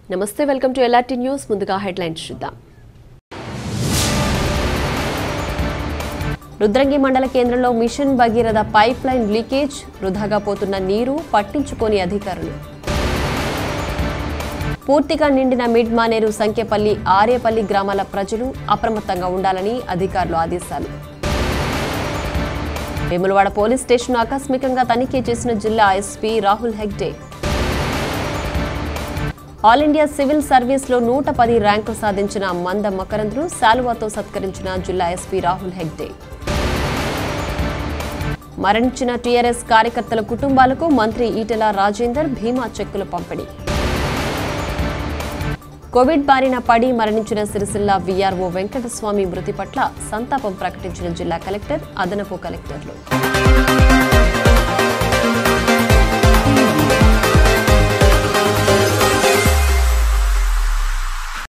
నమస్తే welcome to LRT news ముందుగా headlines చూద్దాం రుద్రంగి మండల కేంద్రంలో mission Bhagiratha pipeline leakage వృధాగా పోతున్న నీరు పట్టించుకోని అధికారులు పూర్తిగా నిండిన మిడ్ మానేరు సంఖ్యపల్లి ఆర్యపల్లి గ్రామాల ప్రజలు అప్రమత్తంగా ఉండాలని అధికారులు ఆదేశాలు వేములవాడ పోలీస్ స్టేషన్ ఆకస్మికంగా తనిఖీ చేసిన జిల్లా SP Rahul Hegde all India civil సర్వీస్లో నూట పది ర్యాంకు సాధించిన మంద మకరంద్ను శాలువాతో సత్కరించిన జిల్లా ఎస్పీ రాహుల్ హెగ్డే మరణించిన టీఆర్ఎస్ కార్యకర్తల కుటుంబాలకు మంత్రి ఈటెల రాజేందర్ భీమా చెక్కుల పంపిణీ కోవిడ్ బారిన పడి మరణించిన సిరిసిల్ల వీఆర్ఓ వెంకటస్వామి మృతి పట్ల సంతాపం ప్రకటించిన జిల్లా కలెక్టర్ అదనపు కలెక్టర్లు